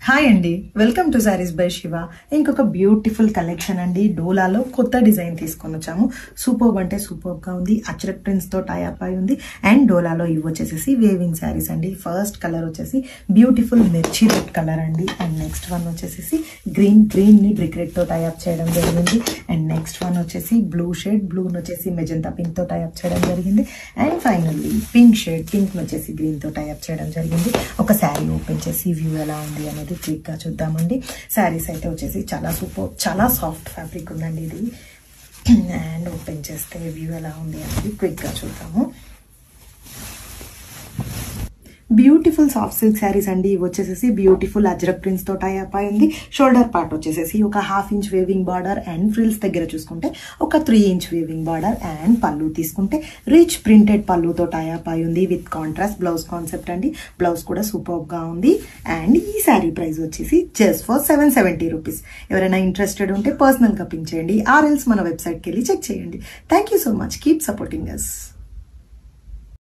hi అండి welcome to saris by Shiva ఇంకొక beautiful collection అండి డోలాలో కొత్త డిజైన్ తీసుకొని వచ్చాము సూపర్బ్ అంటే సూపర్బ్ గా ఉంది అచరక్ ప్రింట్స్ తో టైఅప్ అయి ఉంది అండ్ డోలాలో ఇవి వచ్చేసి వేవింగ్ శారీస్ అండి ఫస్ట్ కలర్ వచ్చేసి బ్యూటిఫుల్ మిర్చి రెడ్ కలర్ అండి అండ్ నెక్స్ట్ వన్ వచ్చేసి గ్రీన్ గ్రీన్ ని బ్రిక్ రెడ్ తో టైఅప్ చేయడం జరిగింది అండ్ నెక్స్ట్ వన్ వచ్చేసి బ్లూ షేడ్ బ్లూ వచ్చేసి మెజంతా పింక్ తో టైఅప్ చేయడం జరిగింది and finally pink shade pink వచ్చేసి గ్రీన్ తో టైఅప్ చేయడం జరిగింది ఒక శారీ ఓపెన్ చేసి వ్యూ ఎలా ఉంది అనేది క్లిక్ గా చూద్దామండి శారీస్ అయితే వచ్చేసి చాలా సూపర్ చాలా సాఫ్ట్ ఫ్యాబ్రిక్ ఉందండి ఇది అండ్ ఓపెన్ చేస్తే వ్యూ ఎలా ఉంది అనేది క్విక్ గా చూద్దాము బ్యూటిఫుల్ సాఫ్ట్ సిల్క్ శారీస్ అండి ఇవి వచ్చేసేసి బ్యూటిఫుల్ అజ్రక్ ప్రింట్స్ తో టైఅప్ అయింది షోల్డర్ పార్ట్ వచ్చేసేసి ఒక half inch weaving border and frills దగ్గర చూసుకుంటే ఒక three inch weaving border and pallu తీసుకుంటే రిచ్ ప్రింటెడ్ పళ్ళుతో టైఅప్ అయి ఉంది విత్ కాంట్రాస్ట్ బ్లౌజ్ కాన్సెప్ట్ అండి బ్లౌజ్ కూడా సూపర్ గా ఉంది అండ్ ఈ శారీ ప్రైస్ వచ్చేసి just for seven seventy rupees ఎవరైనా ఇంట్రెస్టెడ్ ఉంటే పర్సనల్ గా పింక్ చేయండి ఆర్ఎల్స్ మన వెబ్సైట్కి వెళ్ళి చెక్ చేయండి thank you so much keep supporting us